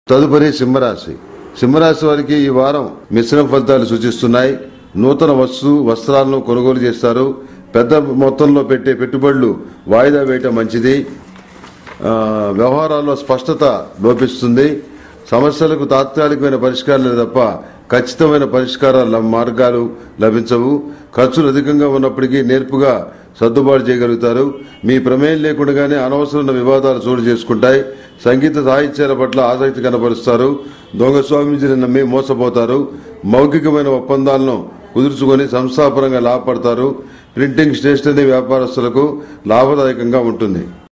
తదుపరి సింహరాశి సింహరాశి వారికి ఈ వారం మిశ్రమ ఫలితాలు సూచిస్తున్నాయి నూతన వస్తు వస్త్రాలను కొనుగోలు చేస్తారు పెద్ద మొత్తంలో పెట్టే పెట్టుబడులు వాయిదా వేయటం మంచిది ఆ, వ్యవహారాల్లో స్పష్టత లోపిస్తుంది సమస్యలకు తాత్కాలికమైన పరిష్కారాలు తప్ప ఖచ్చితమైన పరిష్కారాల మార్గాలు లభించవు ఖర్చులు అధికంగా ఉన్నప్పటికీ నేర్పుగా సర్దుబాటు చేయగలుగుతారు మీ ప్రమేయం లేకుండానే అనవసరమైన వివాదాలు చోటు చేసుకుంటాయి సంగీత సాహిత్యాల పట్ల ఆసక్తి కనబరుస్తారు దొంగ స్వామీజీని నమ్మి మోసపోతారు మౌఖికమైన ఒప్పందాలను కుదుర్చుకొని సంస్థాపరంగా లాభపడతారు ప్రింటింగ్ స్టేషనరీ వ్యాపారస్తులకు లాభదాయకంగా ఉంటుంది